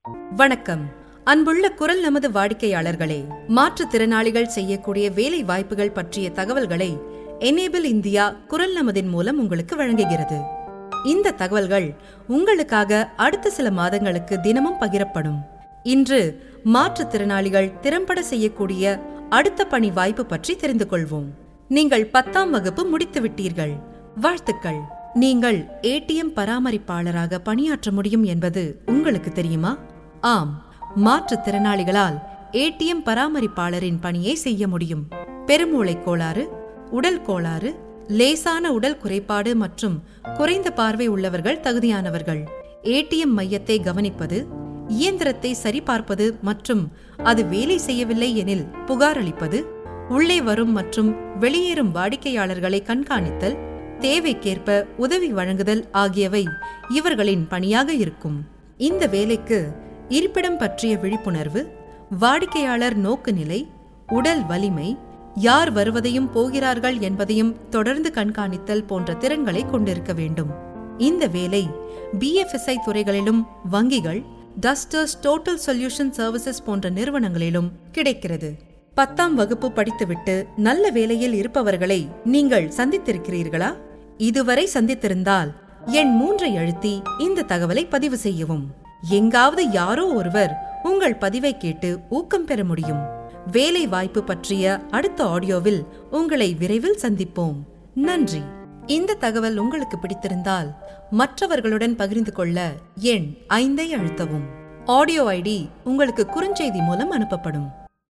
வணக்கம் அன்புள்ள குரல் நமது வாடிக்கையாளர்களே மாற்றுத்திறனாளிகள் செய்யக்கூடிய வேலை வாய்ப்புகள் பற்றிய தகவல்களை எனேபிள் இந்தியா குரல் நமதின் மூலம் உங்களுக்கு வழங்குகிறது இந்த தகவல்கள் உங்களுக்காக அடுத்த சில மாதங்களுக்கு தினமும் பகிரப்படும் இன்று மாற்றுத்திறனாளிகள் திறம்பட செய்யக்கூடிய அடுத்த பணி வாய்ப்பு பற்றி தெரிந்து கொள்வோம் நீங்கள் பத்தாம் வகுப்பு முடித்து விட்டீர்கள் வாழ்த்துக்கள் நீங்கள் ஏடிஎம் பராமரிப்பாளராக பணியாற்ற முடியும் என்பது உங்களுக்கு தெரியுமா ஆம் மாற்றுத்திறனாளிகளால் ஏடிஎம் பராமரிப்பாளரின் பணியை செய்ய முடியும் பெருமூளை கோளாறு உடல் கோளாறு லேசான உடல் குறைபாடு மற்றும் குறைந்த பார்வை உள்ளவர்கள் தகுதியானவர்கள் ஏடிஎம் மையத்தை கவனிப்பது இயந்திரத்தை சரிபார்ப்பது மற்றும் அது வேலை செய்யவில்லை எனில் புகார் அளிப்பது உள்ளே வரும் மற்றும் வெளியேறும் வாடிக்கையாளர்களை கண்காணித்தல் தேவைக்கேற்ப உதவி வழங்குதல் ஆகியவை இவர்களின் பணியாக இருக்கும் இந்த வேலைக்கு இருப்பிடம் பற்றிய விழிப்புணர்வு வாடிக்கையாளர் நோக்குநிலை உடல் வலிமை யார் வருவதையும் போகிறார்கள் என்பதையும் தொடர்ந்து கண்காணித்தல் போன்ற திறன்களை கொண்டிருக்க வேண்டும் இந்த வேலை பிஎஃப்எஸ்ஐ துறைகளிலும் வங்கிகள் டஸ்டர்ஸ் டோட்டல் சொல்யூஷன் சர்வீசஸ் போன்ற நிறுவனங்களிலும் கிடைக்கிறது பத்தாம் வகுப்பு படித்துவிட்டு நல்ல வேலையில் இருப்பவர்களை நீங்கள் சந்தித்திருக்கிறீர்களா இதுவரை சந்தித்திருந்தால் எண் மூன்றை அழுத்தி இந்த தகவலை பதிவு செய்யவும் எங்காவது யாரோ ஒருவர் உங்கள் பதிவை கேட்டு ஊக்கம் பெற முடியும் வேலை வாய்ப்பு பற்றிய அடுத்த ஆடியோவில் உங்களை விரைவில் சந்திப்போம் நன்றி இந்த தகவல் உங்களுக்கு பிடித்திருந்தால் மற்றவர்களுடன் பகிர்ந்து கொள்ள எண் ஐந்தை அழுத்தவும் ஆடியோ ஐடி உங்களுக்கு குறுஞ்செய்தி மூலம் அனுப்பப்படும்